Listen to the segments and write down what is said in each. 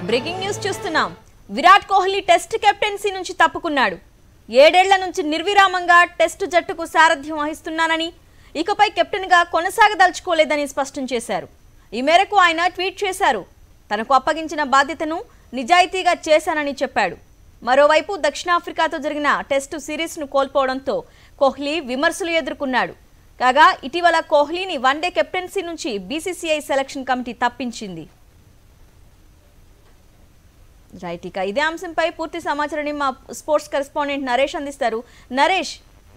breaking news చూస్తున్నాం Virat Kohli test captaincy నుంచి తప్పుకున్నాడు ఏడేళ్ల నుంచి నిర్విరామంగా టెస్టు జట్టుకు సారథ్యం వహిస్తున్నానని ఇకపై కెప్టెన్గా కొనసాగదలుచుకోలేదని స్పష్టం చేశారు ఈ మేరకు ఆయన ట్వీట్ చేశారు తనకు అప్పగించిన బాధ్యతను నిజాయితీగా చేశానని చెప్పాడు మరోవైపు దక్షిణాఫ్రికాతో జరిగిన టెస్టు సిరీస్ను కోల్పోవడంతో కోహ్లీ విమర్శలు ఎదుర్కొన్నాడు కాగా ఇటీవల కోహ్లీని వన్డే కెప్టెన్సీ నుంచి బీసీసీఐ సెలక్షన్ కమిటీ తప్పించింది రైట్ ఇక ఇదే అంశంపై పూర్తి సమాచారాన్ని మా స్పోర్ట్స్ కరెస్పాండెంట్ నరేష్ అందిస్తారు నరేష్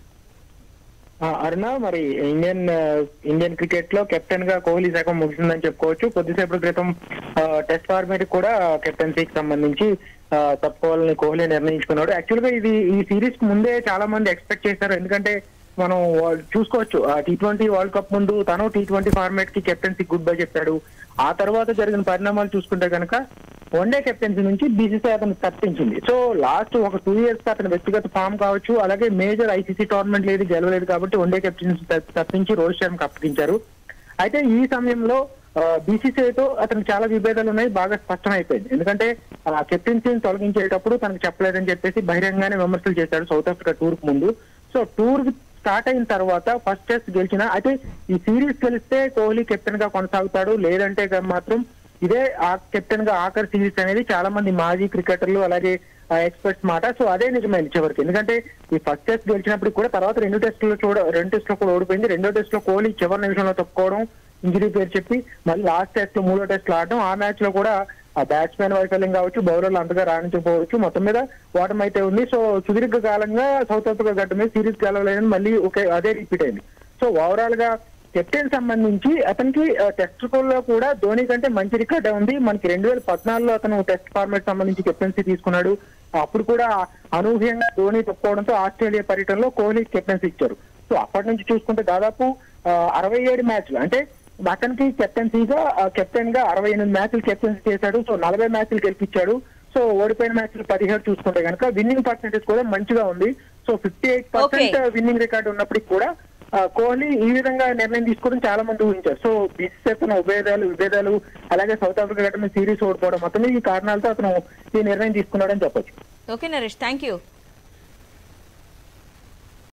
ఆ, అరుణ మరి ఇండియన్ ఆ, ఇండియన్ క్రికెట్ లో కెప్టెన్ గా కోహ్లీ శాఖం ముగిసిందని చెప్పుకోవచ్చు కొద్దిసేపటి క్రితం ఆ, టెస్ట్ ఫార్మేట్ కూడా కెప్టెన్సీకి సంబంధించి ఆ, తప్పుకోవాలని కోహ్లీ నిర్ణయించుకున్నాడు యాక్చువల్ గా ఇది ఈ సిరీస్ ముందే చాలా మంది ఎక్స్పెక్ట్ చేశారు ఎందుకంటే మనం వా- చూసుకోవచ్చు టీ ట్వంటీ వరల్డ్ కప్ ముందు తను టీ ట్వంటీ ఫార్మేట్ కి కెప్టెన్సీ గుడ్ బై చెప్పాడు ఆ తర్వాత జరిగిన పరిణామాలు చూసుకుంటే కనుక వన్డే కెప్టెన్సీ నుంచి బీసీసీ అతను తప్పించింది సో లాస్ట్ ఒక టూ ఇయర్స్ అతని వ్యక్తిగత ఫామ్ కావచ్చు అలాగే మేజర్ ఐసీసీ టోర్నమెంట్ లేదు గెలవలేదు కాబట్టి వన్డే కెప్టెన్సీ తప్- తప్పించి రోహిత్ శర్మకి అప్పగించారు అయితే ఈ సమయంలో బీసీసీఐతో అతనికి చాలా విభేదాలు ఉన్నాయి బాగా స్పష్టమైపోయింది ఎందుకంటే ఆ కెప్టెన్సీని తొలగించేటప్పుడు తనకు చెప్పలేదని చెప్పేసి బహిరంగానే విమర్శలు చేశాడు సౌత్ ఆఫ్రికా టూర్ ముందు సో టూర్ స్టార్ట్ అయిన తర్వాత ఫస్ట్ టెస్ట్ గెలిచిన అయితే ఈ సిరీస్ గెలిస్తే కోహ్లీ కెప్టెన్ గా కొనసాగుతాడు లేదంటే గా మాత్రం ఇదే ఆ కెప్టెన్ గా ఆఖరి సిరీస్ అనేది చాలా మంది మాజీ క్రికెటర్లు అలాగే ఎక్స్పర్ట్స్ మాట సో అదే నిజమైంది చివరికి ఎందుకంటే ఈ ఫస్ట్ టెస్ట్ గెలిచినప్పుడు కూడా తర్వాత రెండు టెస్టులు చూడ రెండు టెస్ట్ కూడా ఓడిపోయింది రెండో టెస్ట్ లో కోహ్లీ చివరి నిమిషంలో తప్పుకోవడం ఇంజరీ పేరు చెప్పి మళ్ళీ లాస్ట్ టెస్ట్ లో మూడో టెస్ట్ లో ఆడడం ఆ మ్యాచ్ లో కూడా ఆ బ్యాట్స్మెన్ వైఫల్యం కావచ్చు బౌలర్లు అంతగా రాణించకపోవచ్చు మొత్తం మీద ఓటమి అయితే ఉంది సో సుదీర్ఘ కాలంగా సౌత్ ఆఫ్రికా గట్టు మీద సిరీస్ గెలవలేదని మళ్ళీ ఒకే అదే రిపీట్ అయింది సో ఓవరాల్ గా కెప్టెన్ సంబంధించి అతనికి టెస్ట్ లో కూడా ధోని కంటే మంచి రికార్డ్ ఉంది మనకి రెండు వేల పద్నాలుగులో అతను టెస్ట్ ఫార్మాట్ సంబంధించి కెప్టెన్సీ తీసుకున్నాడు అప్పుడు కూడా అనూహ్యంగా ధోని తప్పుకోవడంతో ఆస్ట్రేలియా పర్యటనలో కోహ్లీ కెప్టెన్సీ ఇచ్చారు సో అప్పటి నుంచి చూసుకుంటే దాదాపు ఆ, అరవై ఏడు మ్యాచ్లు అంటే అతనికి కెప్టెన్సీగా కెప్టెన్ గా అరవై ఎనిమిది మ్యాచ్లు కెప్టెన్సీ చేశాడు సో నలభై మ్యాచ్లు గెలిపించాడు సో ఓడిపోయిన మ్యాచ్లు పదిహేడు చూసుకుంటే కనుక విన్నింగ్ పర్సెంటేజ్ కూడా మంచిగా ఉంది so fifty eight percent winning record ఉన్నప్పటికీ కూడా ఆ, కోహ్లీ ఈ విధంగా నిర్ణయం తీసుకోవడం చాలా మంది ఊహించారు సో బీసీసీ అతను ఉభేదాలు విభేదాలు అలాగే సౌత్ ఆఫ్రికా గట్ట సిరీస్ ఓడిపోవడం మొత్తం ఈ కారణాలతో అతను ఈ నిర్ణయం తీసుకున్నాడని చెప్పొచ్చు ఓకే నరేష్ థ్యాంక్ యూ